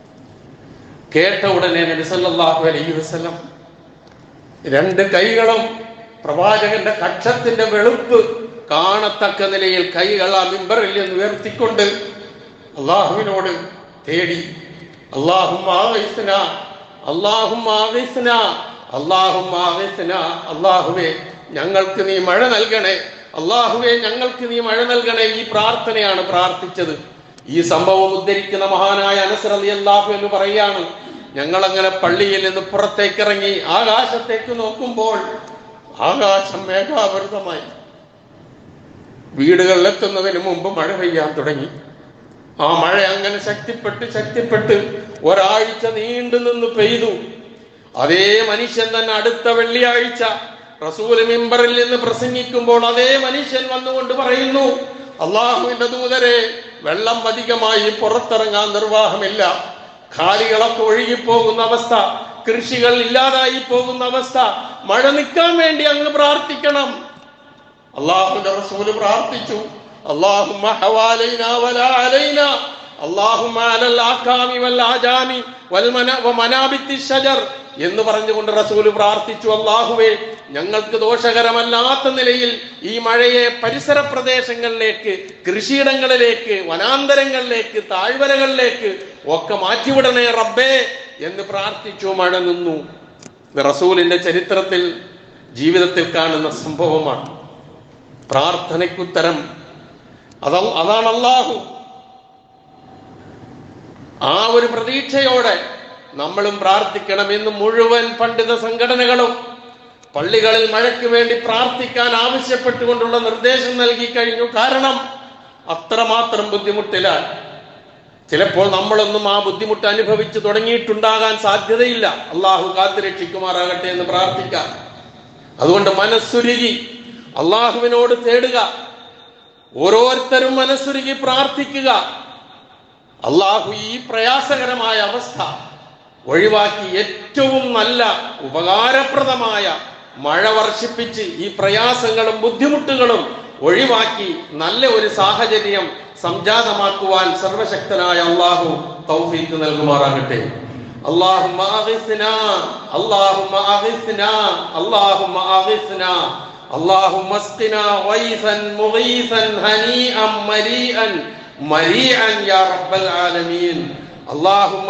Speaker 1: കേട്ട ഉടനെ നബി സല്ലല്ലാഹു അലൈഹി വസല്ലം രണ്ട് കൈകളും പ്രവാചകന്റെ കക്ഷത്തിന്റെ വെളുപ്പ് കാണത്തക്ക നിലയിൽ കൈകൾ ആ മിമ്പറിൽ നിന്ന് ഉയർത്തിക്കൊണ്ട് അള്ളാഹുവിനോട് തേടി അള്ളാഹും അള്ളാഹും അള്ളാഹും അള്ളാഹുവേ ഞങ്ങൾക്ക് നീ മഴ നൽകണേ അള്ളാഹുവേ ഞങ്ങൾക്ക് നീ മഴ നൽകണേ ഈ പ്രാർത്ഥനയാണ് പ്രാർത്ഥിച്ചത് ഈ സംഭവം ഉദ്ധരിക്കുന്ന മഹാനായ അനസർ അലി അള്ളാഹു എന്ന് പറയാണ് ഞങ്ങൾ അങ്ങനെ പള്ളിയിൽ നിന്ന് പുറത്തേക്ക് ഇറങ്ങി ആകാശത്തേക്ക് നോക്കുമ്പോൾ ആകാശം മേഘാവൃതമായി വീടുകളിലെത്തുന്നതിന് മുമ്പ് മഴ പെയ്യാൻ തുടങ്ങി ആ മഴ അങ്ങനെ ശക്തിപ്പെട്ട് ശക്തിപ്പെട്ട് ഒരാഴ്ച നീണ്ടു നിന്ന് പെയ്തു അതേ മനുഷ്യൻ തന്നെ അടുത്ത വെള്ളിയാഴ്ച റസൂൽ മിമ്പറിൽ നിന്ന് പ്രസംഗിക്കുമ്പോൾ അതേ മനുഷ്യൻ വന്നുകൊണ്ട് പറയുന്നു അള്ളാഹുവിന്റെ ദൂതരെ വെള്ളം അധികമായി പുറത്തിറങ്ങാൻ നിർവാഹമില്ല ഖാലികളൊക്കെ ഒഴുകിപ്പോകുന്ന അവസ്ഥ കൃഷികൾ ഇല്ലാതായി പോകുന്ന അവസ്ഥ മഴ നിൽക്കാൻ വേണ്ടി അങ്ങ് പ്രാർത്ഥിക്കണം അള്ളാഹുന്റെ റസൂല് പ്രാർത്ഥിച്ചു اللهم حوالينا ولا علينا اللهم على الآكام والآجام والمنا ومنابت الشجر എന്ന് പറഞ്ഞുകൊണ്ട് റസൂല് പ്രാർത്ഥിച്ചു അള്ളാഹുവേ ഞങ്ങൾക്ക് ദോഷകരമല്ലാത്ത നിലയിൽ ഈ മഴയെ പരിസര പ്രദേശങ്ങളിലേക്ക് കൃഷിയിടങ്ങളിലേക്ക് വനാന്തരങ്ങളിലേക്ക് താഴ്വരകളിലേക്ക് ഒക്കെ മാറ്റിവിടണേ റബ്ബേ എന്ന് പ്രാർത്ഥിച്ചു മഴ നിന്നു ഇത് റസൂലിന്റെ ചരിത്രത്തിൽ ജീവിതത്തിൽ കാണുന്ന സംഭവമാണ് പ്രാർത്ഥനയ്ക്കുത്തരം അത അതാണ് അള്ളാഹു ആ ഒരു പ്രതീക്ഷയോടെ നമ്മളും പ്രാർത്ഥിക്കണമെന്ന് മുഴുവൻ പണ്ഡിത സംഘടനകളും പള്ളികളിൽ മഴയ്ക്ക് വേണ്ടി പ്രാർത്ഥിക്കാൻ ആവശ്യപ്പെട്ടുകൊണ്ടുള്ള നിർദ്ദേശം നൽകി കഴിഞ്ഞു കാരണം അത്രമാത്രം ബുദ്ധിമുട്ടിലാണ് ചിലപ്പോൾ നമ്മളൊന്നും ആ ബുദ്ധിമുട്ട് അനുഭവിച്ചു തുടങ്ങിയിട്ടുണ്ടാകാൻ സാധ്യതയില്ല അള്ളാഹു കാത്തുരക്ഷിക്കുമാറാകട്ടെ എന്ന് പ്രാർത്ഥിക്കാം അതുകൊണ്ട് മനസ്സുരുകി അള്ളാഹുവിനോട് തേടുക ഓരോരുത്തരും മനസ്സുരുകി പ്രാർത്ഥിക്കുക അള്ളാഹു ഈ പ്രയാസകരമായ അവസ്ഥ ഒഴിവാക്കി ഏറ്റവും നല്ല ഉപകാരപ്രദമായ മഴ വർഷിപ്പിച്ച് ഈ പ്രയാസങ്ങളും ബുദ്ധിമുട്ടുകളും ഒഴിവാക്കി നല്ല ഒരു സാഹചര്യം സംജാതമാക്കുവാൻ സർവശക്തനായ അള്ളാഹു തൗഫീക്ക് നൽകുമാറാകട്ടെ اللهم أغثنا اللهم أغثنا اللهم أغثنا اللهم اسقنا غيثا مغيثا هنيئا مريئا مريئا يا رب العالمين اللهم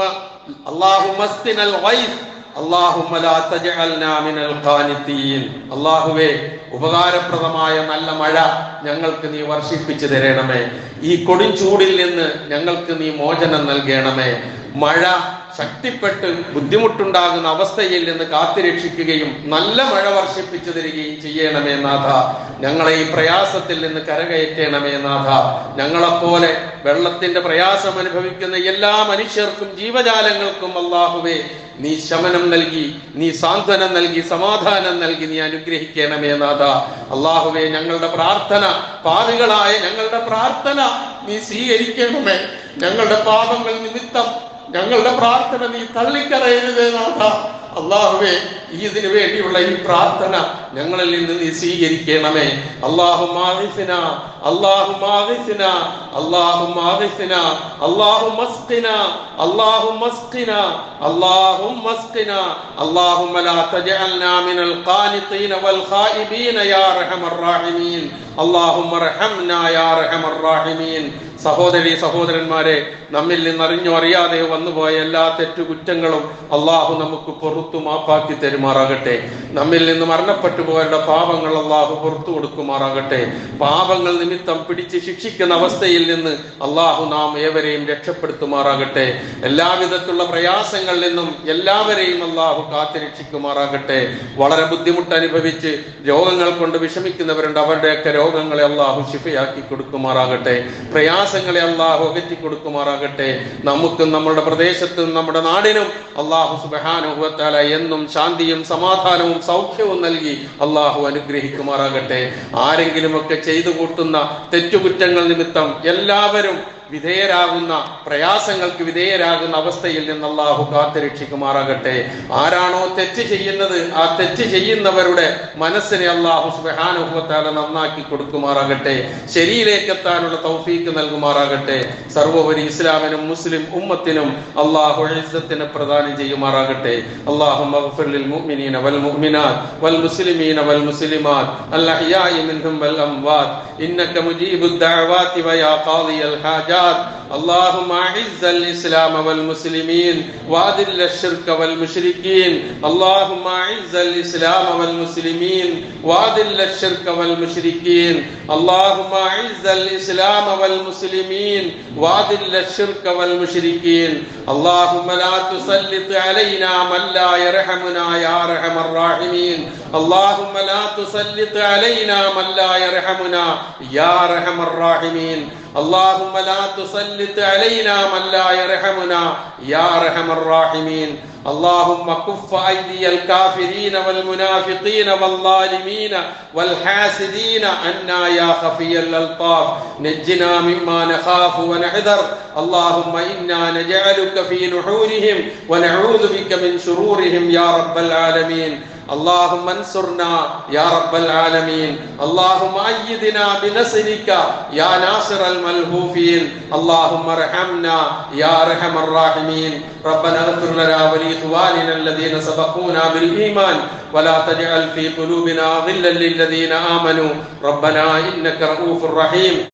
Speaker 1: اللهم اسقنا الغيث اللهم لا تجعلنا من القانتين അള്ളാഹുവേ ഉപകാരപ്രദമായ നല്ല മഴ ഞങ്ങൾക്ക് നീ വർഷിപ്പിച്ചു തരണമേ ഈ കൊടും ചൂടിൽ നിന്ന് ഞങ്ങൾക്ക് നീ മോചനം നൽകണമേ മഴ ശക്തിപ്പെട്ട് ബുദ്ധിമുട്ടുണ്ടാകുന്ന അവസ്ഥയിൽ നിന്ന് കാത്തുരക്ഷിക്കുകയും നല്ല മഴ വർഷിപ്പിച്ചു തരികയും ചെയ്യണമേ നാഥ ഞങ്ങളെ ഈ പ്രയാസത്തിൽ നിന്ന് കരകയറ്റണമേ നാഥ ഞങ്ങളെപ്പോലെ വെള്ളത്തിന്റെ പ്രയാസം അനുഭവിക്കുന്ന എല്ലാ മനുഷ്യർക്കും ജീവജാലങ്ങൾക്കും അള്ളാഹുവേ നീ ശമനം നൽകി നീ സാന്ത്വനം നൽകി സമാധാനം നൽകി നീ അനുഗ്രഹിക്കണമേ നാഥ അള്ളാഹുവേ ഞങ്ങളുടെ പ്രാർത്ഥന പാവികളായ ഞങ്ങളുടെ പ്രാർത്ഥന നീ സ്വീകരിക്കണമേ ഞങ്ങളുടെ പാപങ്ങൾ നിമിത്തം ഞങ്ങളുടെ പ്രാർത്ഥന നീ തള്ളിക്കറയരുതേ നാഥ അള്ളാഹുവേ ഇതിനു വേണ്ടിയുള്ള ഈ പ്രാർത്ഥന ഞങ്ങളിൽ നിന്ന് നീ സ്വീകരിക്കണമേ അള്ളാഹു മാഹിസിന അള്ളാഹു മാഹിസിന അള്ളാഹു മാഹിസിന അള്ളാഹു മസ്കിന അള്ളാഹു മസ്കിന അള്ളാഹു മസ്കിന اللهم لا تجعلنا من القانطين والخائبين يا ارحم الراحمين اللهم ارحمنا يا ارحم الراحمين സഹോദരി സഹോദരന്മാരെ നമ്മിൽ നിന്ന് അറിഞ്ഞോ അറിയാതെയോ വന്നുപോയ എല്ലാ തെറ്റുകുറ്റങ്ങളും അള്ളാഹു നമുക്ക് പുറത്തു മാപ്പാക്കി തരുമാറാകട്ടെ നമ്മിൽ നിന്ന് മരണപ്പെട്ടു പോയവരുടെ പാപങ്ങൾ അള്ളാഹു പുറത്തു കൊടുക്കുമാറാകട്ടെ പാപങ്ങൾ നിമിത്തം പിടിച്ച് ശിക്ഷിക്കുന്ന അവസ്ഥയിൽ നിന്ന് അള്ളാഹു നാം ഏവരെയും രക്ഷപ്പെടുത്തുമാറാകട്ടെ എല്ലാവിധത്തിലുള്ള പ്രയാസങ്ങളിൽ നിന്നും എല്ലാവരെയും അള്ളാഹു കാത്തുരക്ഷിക്കുമാറാകട്ടെ വളരെ ബുദ്ധിമുട്ട് അനുഭവിച്ച് രോഗങ്ങൾ കൊണ്ട് വിഷമിക്കുന്നവരുണ്ട് അവരുടെയൊക്കെ രോഗങ്ങളെ അള്ളാഹു ശിഫയാക്കി കൊടുക്കുമാറാകട്ടെ പ്രയാസങ്ങളെ അള്ളാഹു അകറ്റി കൊടുക്കുമാറാകട്ടെ നമുക്കും നമ്മുടെ പ്രദേശത്തും നമ്മുടെ നാടിനും അള്ളാഹു സുബാനുഭവത്താല എന്നും ശാന്തിയും സമാധാനവും സൗഖ്യവും നൽകി അള്ളാഹു അനുഗ്രഹിക്കുമാറാകട്ടെ ആരെങ്കിലുമൊക്കെ ചെയ്തു കൂട്ടുന്ന തെറ്റുകുറ്റങ്ങൾ നിമിത്തം എല്ലാവരും വിധേയരാകുന്ന പ്രയാസങ്ങൾക്ക് വിധേയരാകുന്ന അവസ്ഥയിൽ നിന്ന് അള്ളാഹു കാത്തുരക്ഷിക്കുമാറാകട്ടെ ആരാണോ തെറ്റ് ചെയ്യുന്നത് ആ തെറ്റ് ചെയ്യുന്നവരുടെ മനസ്സിനെ അള്ളാഹു സുബാനുഭവത്താല നന്നാക്കി കൊടുക്കുമാറാകട്ടെ ശരിയിലേക്ക് എത്താനുള്ള തൗഫീക്ക് നൽകുമാറാകട്ടെ സർവോപരി ഇസ്ലാമിനും മുസ്ലിം ഉമ്മത്തിനും അള്ളാഹു ഇസ്സത്തിന് പ്രദാനം ചെയ്യുമാറാകട്ടെ അള്ളാഹു മഗ്ഫിർ മുഅ്മിനീന വൽ മുഅ്മിനാത്ത് വൽ മുസ്ലിമീന വൽ മുസ്ലിമാത്ത് അൽഅഹ്യാഇ മിൻഹും വൽ അംവാത്ത് ഇന്നക മുജീബുദ് ദഅവാതി വയാ ഖാദിയൽ ഹാജാത്ത് اللهم اعز الاسلام والمسلمين واذل الشرك والمشركين اللهم اعز الاسلام والمسلمين واذل الشرك والمشركين اللهم اعز الاسلام والمسلمين واذل الشرك والمشركين اللهم لا تسلط علينا من لا يرحمنا يا ارحم الراحمين اللهم لا تسلط علينا من لا يرحمنا يا ارحم الراحمين اللهم لا تسلط علينا من لا يرحمنا يا ارحم الراحمين اللهم كف ايدي الكافرين والمنافقين والظالمين والحاسدين عنا يا خفي الالطاف نجنا مما نخاف ونحذر اللهم انا نجعلك في نحورهم ونعوذ بك من شرورهم يا رب العالمين اللهم انصرنا يا رب العالمين اللهم أيدنا بنصرك يا ناصر الملهوفين اللهم ارحمنا يا أرحم الراحمين ربنا اغفر لنا ولإخواننا الذين سبقونا بالإيمان ولا تجعل في قلوبنا غلا للذين آمنوا ربنا إنك رؤوف رحيم